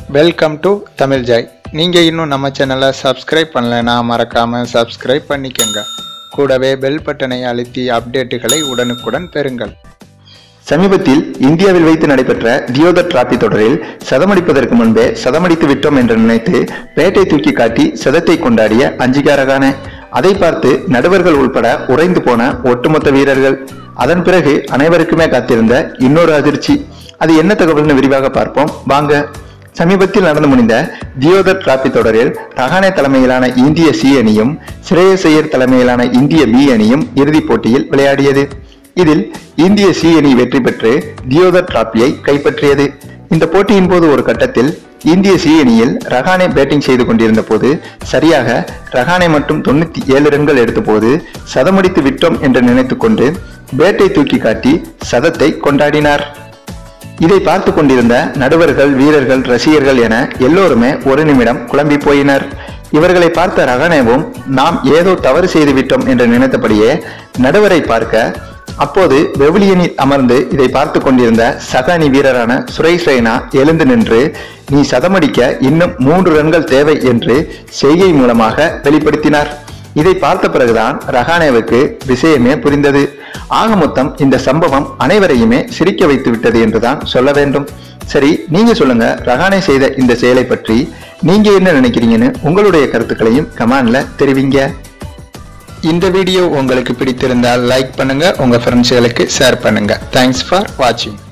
welcome to Tamil Joy நீங்கள் இன்னும் நம்ம சேனலை சப்ஸ்கிரைப் பண்ணலைன்னா மறக்காமல் சப்ஸ்கிரைப் பண்ணிக்கோங்க கூடவே பெல் பட்டனை அழுத்தி அப்டேட்டுகளை உடனுக்குடன் பெறுங்கள் சமீபத்தில் இந்தியாவில் வைத்து நடைபெற்ற தியோதர் டிராபி தொடரில் சதமடிப்பதற்கு முன்பே சதமடித்து விட்டோம் என்று நினைத்து பேட்டை தூக்கி காட்டி சதத்தை கொண்டாடிய அஞ்சிகாரகான அதை பார்த்து நடுவர்கள் உள்பட உறைந்து போன ஒட்டுமொத்த வீரர்கள் அதன் பிறகு அனைவருக்குமே காத்திருந்த இன்னொரு அதிர்ச்சி அது என்ன தகவல்னு விரிவாக பார்ப்போம் வாங்க சமீபத்தில் நடந்து முடிந்த தியோதர் டிராபி தொடரில் ரஹானே தலைமையிலான இந்திய சி அணியும் ஸ்ரேயஸ் ஐயர் தலைமையிலான இந்திய பி அணியும் இறுதிப் போட்டியில் விளையாடியது இதில் இந்திய சி அணி வெற்றி பெற்று தியோதர் டிராபியை கைப்பற்றியது இந்த போட்டியின் போது ஒரு கட்டத்தில் இந்திய சி அணியில் ரஹானே பேட்டிங் செய்து கொண்டிருந்த போது சரியாக ரஹானே மட்டும் தொண்ணூத்தி ஏழு ரன்கள் எடுத்த போது சதமடித்து விட்டோம் என்று நினைத்துக்கொண்டு பேட்டை தூக்கி காட்டி சதத்தை கொண்டாடினார் இதை பார்த்து கொண்டிருந்த நடுவர்கள் வீரர்கள் ரசிகர்கள் என எல்லோருமே ஒரு நிமிடம் குழம்பி போயினர் இவர்களை பார்த்த ரகனேவும் நாம் ஏதோ தவறு செய்து விட்டோம் என்று நினைத்தபடியே நடுவரை பார்க்க அப்போது வெவிலியனில் அமர்ந்து இதை பார்த்து கொண்டிருந்த சக அணி வீரரான சுரேஷ் ரெய்னா எழுந்து நின்று நீ சதமடிக்க இன்னும் மூன்று ரன்கள் தேவை என்று செய்கை மூலமாக வெளிப்படுத்தினார் இதை பார்த்த பிறகுதான் ரஹானேவுக்கு விஷயமே புரிந்தது ஆக மொத்தம் இந்த சம்பவம் அனைவரையுமே சிரிக்க வைத்து விட்டது என்றுதான் சொல்ல வேண்டும் சரி நீங்க சொல்லுங்க ரஹானே செய்த இந்த செயலை பற்றி நீங்க என்ன நினைக்கிறீங்கன்னு உங்களுடைய கருத்துக்களையும் கமெண்ட்ல தெரிவிங்க இந்த வீடியோ உங்களுக்கு பிடித்திருந்தால் லைக் பண்ணுங்க உங்க ஃப்ரெண்ட்ஸ்களுக்கு ஷேர் பண்ணுங்க தேங்க்ஸ் ஃபார் வாட்சிங்